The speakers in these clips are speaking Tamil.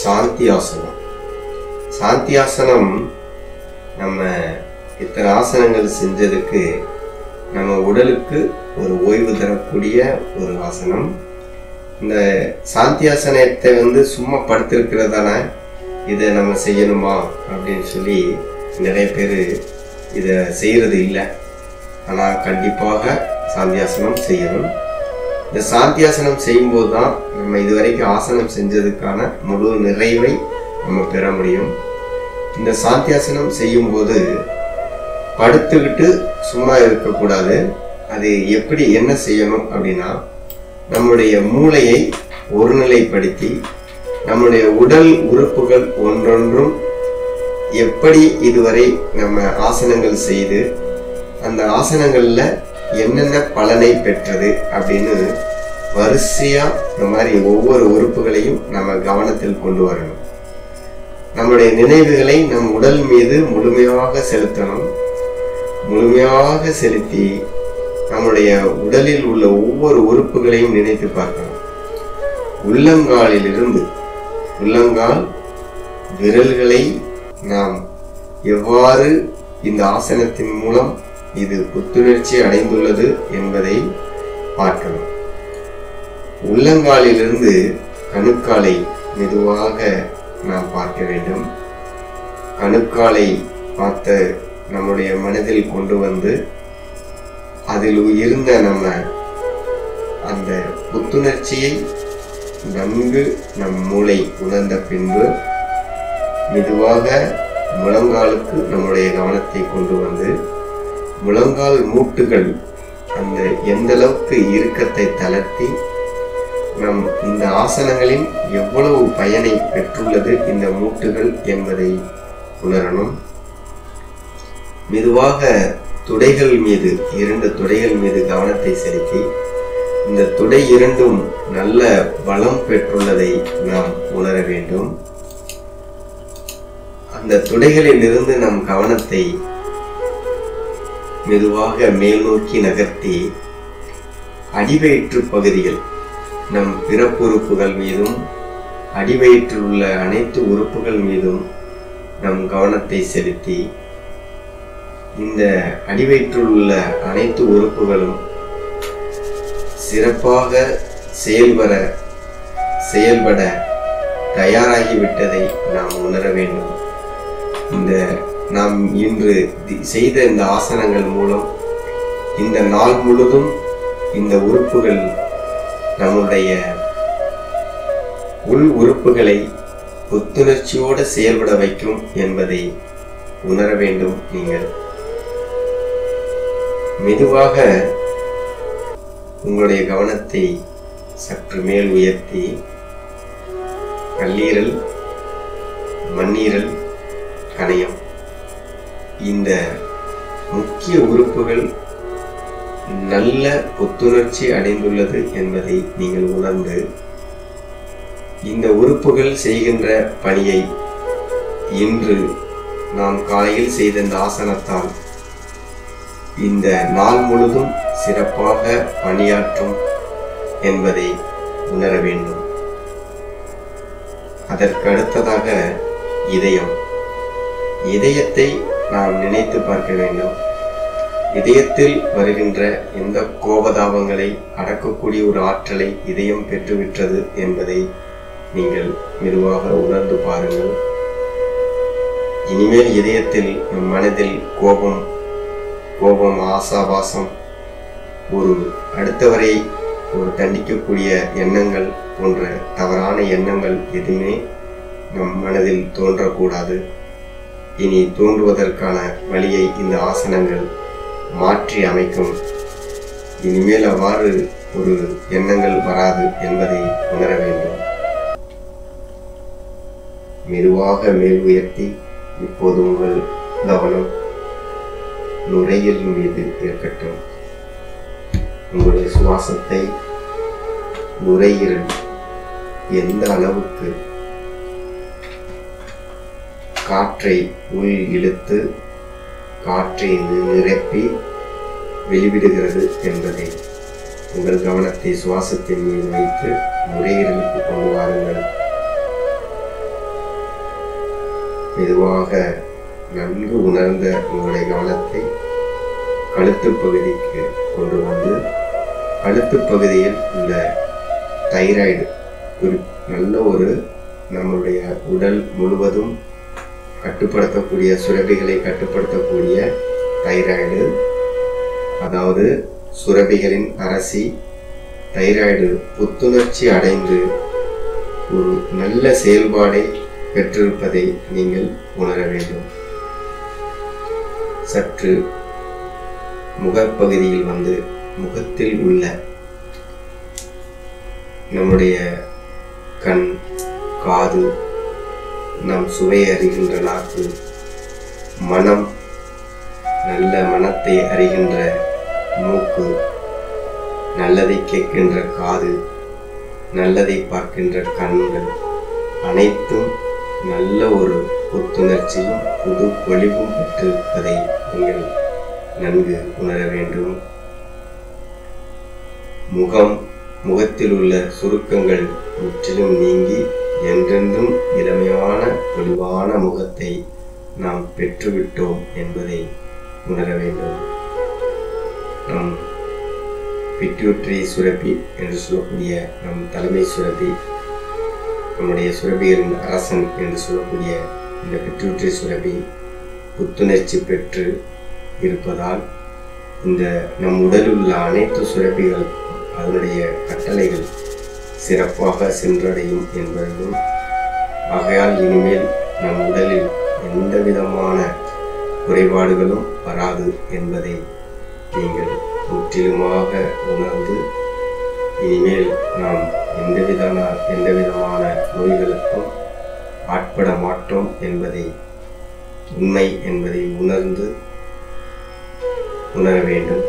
சாந்தி ஆசனம் சாந்தி ஆசனம் நம்ம இத்தனை ஆசனங்கள் செஞ்சதுக்கு நம்ம உடலுக்கு ஒரு ஓய்வு தரக்கூடிய ஒரு ஆசனம் இந்த சாந்தி ஆசனத்தை வந்து சும்மா படுத்திருக்கிறதான இதை நம்ம செய்யணுமா அப்படின்னு சொல்லி நிறைய பேர் இதை செய்கிறது இல்லை ஆனால் கண்டிப்பாக சாந்தியாசனம் செய்யணும் இந்த சாந்தியாசனம் செய்யும்போது தான் நம்ம இதுவரைக்கும் ஆசனம் செஞ்சதுக்கான முழு நிறைவை நம்ம பெற முடியும் இந்த சாந்தியாசனம் செய்யும்போது படுத்துக்கிட்டு சும்மா இருக்கக்கூடாது அது எப்படி என்ன செய்யணும் அப்படின்னா நம்முடைய மூளையை ஒருநிலைப்படுத்தி நம்முடைய உடல் உறுப்புகள் ஒன்றொன்றும் எப்படி இதுவரை நம்ம ஆசனங்கள் செய்து அந்த ஆசனங்கள்ல என்னென்ன பலனை பெற்றது அப்படின்னு வரிசையா இந்த மாதிரி ஒவ்வொரு உறுப்புகளையும் நம்ம கவனத்தில் கொண்டு வரணும் நம்முடைய நினைவுகளை நம் உடல் மீது முழுமையாக செலுத்தணும் முழுமையாக செலுத்தி நம்முடைய உடலில் உள்ள ஒவ்வொரு உறுப்புகளையும் நினைத்து பார்க்கணும் உள்ளங்காலிலிருந்து உள்ளங்கால் விரல்களை நாம் எவ்வாறு இந்த ஆசனத்தின் மூலம் இது புத்துணர்ச்சி அடைந்துள்ளது என்பதை பார்க்கணும் உள்ளங்காலிலிருந்து கணுக்காலை மெதுவாக நாம் பார்க்க வேண்டும் கணுக்காலை பார்த்த நம்முடைய மனதில் கொண்டு வந்து அதில் இருந்த நம்ம அந்த புத்துணர்ச்சியை நன்கு நம் மூளை உணர்ந்த பின்பு மெதுவாக முழங்காலுக்கு நம்முடைய கவனத்தை கொண்டு வந்து முழங்கால் மூட்டுகள் அந்த எந்த அளவுக்கு இறுக்கத்தை தளர்த்தி நம் இந்த ஆசனங்களின் எவ்வளவு பயனை பெற்றுள்ளது இந்த மூட்டுகள் என்பதை உணரணும் மெதுவாக துடைகள் மீது இரண்டு துடைகள் மீது கவனத்தை செலுத்தி இந்த துடை இரண்டும் நல்ல பலம் பெற்றுள்ளதை நாம் உணர வேண்டும் அந்த துடைகளில் இருந்து நம் கவனத்தை மெதுவாக மேல் நோக்கி நகர்த்தி அடிவயிற்று பகுதிகள் நம் பிறப்புறுப்புகள் மீதும் அடிவயிற்றில் உள்ள அனைத்து உறுப்புகள் மீதும் நம் கவனத்தை செலுத்தி இந்த அடிவயிற்றில் உள்ள அனைத்து உறுப்புகளும் சிறப்பாக செயல்பட செயல்பட தயாராகிவிட்டதை நாம் உணர வேண்டும் இந்த நாம் இன்று தி- செய்த இந்த ஆசனங்கள் மூலம் இந்த நாள் முழுதும் இந்த உறுப்புகள் நம்முடைய உள் உறுப்புகளை புத்துணர்ச்சியோடு செயல்பட வைக்கும் என்பதை உணர வேண்டும் நீங்கள் மெதுவாக உங்களுடைய கவனத்தை சற்று மேல் உயர்த்தி கல்லீரல் மண்ணீரல் கணையம் இந்த முக்கிய உறுப்புகள் நல்ல புத்துணர்ச்சி அடைந்துள்ளது என்பதை நீங்கள் உணர்ந்து இந்த உறுப்புகள் செய்கின்ற பணியை இன்று நாம் காலையில் செய்த இந்த ஆசனத்தால் இந்த நாள் முழுதும் சிறப்பாக பணியாற்றும் என்பதை உணர வேண்டும் அதற்கு அடுத்ததாக இதயம் இதயத்தை நாம் நினைத்து பார்க்க வேண்டும் இதயத்தில் வருகின்ற எந்த கோபதாபங்களை அடக்கக்கூடிய ஒரு ஆற்றலை இதயம் பெற்றுவிட்டது என்பதை நீங்கள் மெதுவாக உணர்ந்து பாருங்கள் இனிமேல் இதயத்தில் நம் மனதில் கோபம் கோபம் ஆசாபாசம் ஒரு அடுத்தவரை ஒரு தண்டிக்கக்கூடிய எண்ணங்கள் போன்ற தவறான எண்ணங்கள் எதுவுமே நம் மனதில் தோன்றக்கூடாது இனி தோன்றுவதற்கான வழியை இந்த ஆசனங்கள் மாற்றி அமைக்கும் இனிமேல் அவ்வாறு ஒரு எண்ணங்கள் வராது என்பதை உணர வேண்டும் மெதுவாக மேல் உயர்த்தி இப்போது உங்கள் கவனம் நுரையீரல் மீது இருக்கட்டும் உங்களுடைய சுவாசத்தை நுரையீரல் எந்த அளவுக்கு காற்றை உள் இழுத்து காற்றை நிரப்பி வெளிவிடுகிறது என்பதை உங்கள் கவனத்தை சுவாசத்தின் மீது வைத்து நுரையீரலுக்கு கொண்டு வாருங்கள் மெதுவாக நன்கு உணர்ந்த உங்களுடைய கவனத்தை கழுத்து பகுதிக்கு கொண்டு வந்து கழுத்து பகுதியில் உள்ள தைராய்டு ஒரு நல்ல ஒரு நம்மளுடைய உடல் முழுவதும் கட்டுப்படுத்தக்கூடிய சுரபிகளை கட்டுப்படுத்தக்கூடிய தைராய்டு அதாவது சுரபிகளின் அரசி தைராய்டு புத்துணர்ச்சி அடைந்து ஒரு நல்ல செயல்பாடை பெற்றிருப்பதை நீங்கள் உணர வேண்டும் சற்று முகப்பகுதியில் வந்து முகத்தில் உள்ள நம்முடைய கண் காது நாம் சுவை அறிகின்ற நாக்கு மனம் நல்ல மனத்தை அறிகின்ற மூக்கு நல்லதை கேட்கின்ற காது நல்லதை பார்க்கின்ற கண்கள் அனைத்தும் நல்ல ஒரு புத்துணர்ச்சியும் புது பொலிவும் பெற்றிருப்பதை நீங்கள் நன்கு உணர வேண்டும் முகம் முகத்தில் உள்ள சுருக்கங்கள் முற்றிலும் நீங்கி என்றென்றும் இளமையான பொலிவான முகத்தை நாம் பெற்றுவிட்டோம் என்பதை உணர வேண்டும் நம் பிட்யூட்ரி சுரப்பி என்று சொல்லக்கூடிய நம் தலைமை சுரப்பி நம்முடைய சுரபிகளின் அரசன் என்று சொல்லக்கூடிய இந்த பிட்யூட்ரி சுரபி புத்துணர்ச்சி பெற்று இருப்பதால் இந்த நம் உடலில் உள்ள அனைத்து சுரப்பிகள் அதனுடைய கட்டளைகள் சிறப்பாக சென்றடையும் என்பதையும் ஆகையால் இனிமேல் நம் உடலில் எந்த விதமான குறைபாடுகளும் வராது என்பதை நீங்கள் முற்றிலுமாக உணர்ந்து இனிமேல் நாம் எந்த விதமான எந்த விதமான நோய்களுக்கும் ஆட்பட மாட்டோம் என்பதை உண்மை என்பதை உணர்ந்து உணர வேண்டும்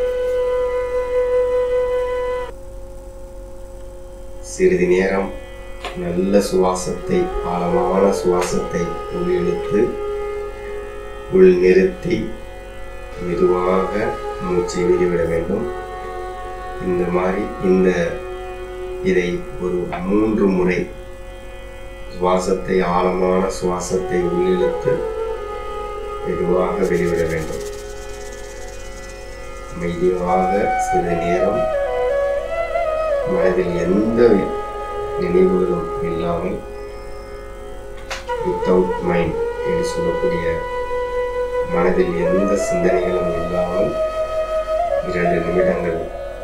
சிறிது நேரம் நல்ல சுவாசத்தை ஆழமான சுவாசத்தை உள்ளிழுத்து உள் நிறுத்தி மெதுவாக மூச்சை வெளிவிட வேண்டும் இந்த மாதிரி இந்த இதை ஒரு மூன்று முறை சுவாசத்தை ஆழமான சுவாசத்தை உள்ளிழுத்து மெதுவாக வெளிவிட வேண்டும் மெதுவாக சிறிது நேரம் மனதில் எந்த நினைவுகளும் இல்லாமல் வித்தவுட் மைண்ட் என்று சொல்லக்கூடிய மனதில் எந்த சிந்தனைகளும் இல்லாமல் இரண்டு நிமிடங்கள்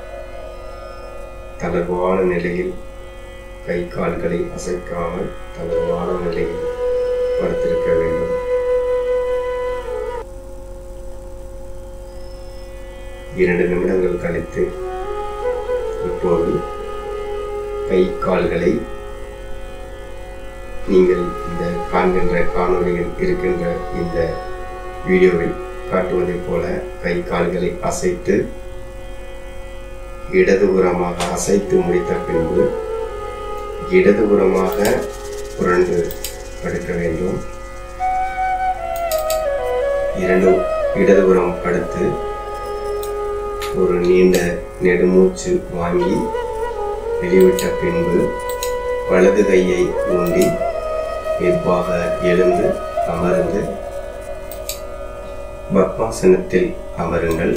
தளர்வான நிலையில் கை கால்களை அசைக்காமல் தளர்வான நிலையில் படுத்திருக்க வேண்டும் இரண்டு நிமிடங்கள் கழித்து இப்போது கை கால்களை நீங்கள் இந்த காண்கின்ற காணொலியில் இருக்கின்ற இந்த வீடியோவில் காட்டுவதைப் போல கை கால்களை அசைத்து இடதுபுறமாக அசைத்து முடித்த பின்பு இடதுபுறமாக புரண்டு படுக்க வேண்டும் இரண்டு இடதுபுறம் படுத்து ஒரு நீண்ட நெடுமூச்சு வாங்கி வெளிவிட்ட பின்பு வலது கையை ஊண்டி மெதுவாக எழுந்து அமர்ந்து பத்மாசனத்தில் அமருங்கள்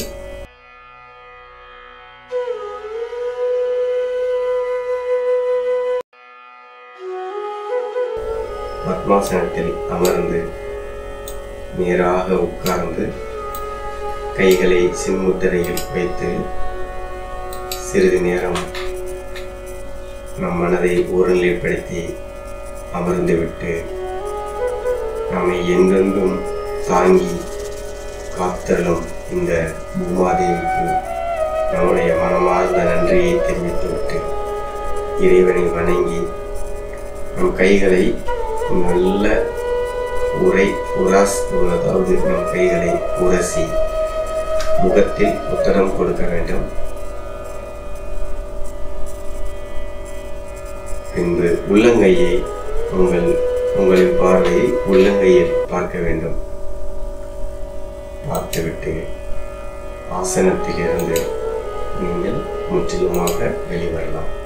பத்மாசனத்தில் அமர்ந்து நேராக உட்கார்ந்து கைகளை சின்முத்திரையில் வைத்து சிறிது நேரம் நம் மனதை ஒருநிலைப்படுத்தி அமர்ந்துவிட்டு நம்மை எங்கெங்கும் தாங்கி காத்தலும் இந்த பூமாதேவிக்கு நம்முடைய மனமார்ந்த நன்றியை தெரிவித்துவிட்டு இறைவனை வணங்கி நம் கைகளை நல்ல உரை உராஸ் அதாவது நம் கைகளை உரசி முகத்தில் உத்தரம் கொடுக்க வேண்டும் பின்பு உள்ளங்கையை உங்கள் உங்களின் பார்வையை உள்ளங்கையில் பார்க்க வேண்டும் பார்த்துவிட்டு ஆசனத்திலிருந்து நீங்கள் முற்றிலுமாக வெளிவரலாம்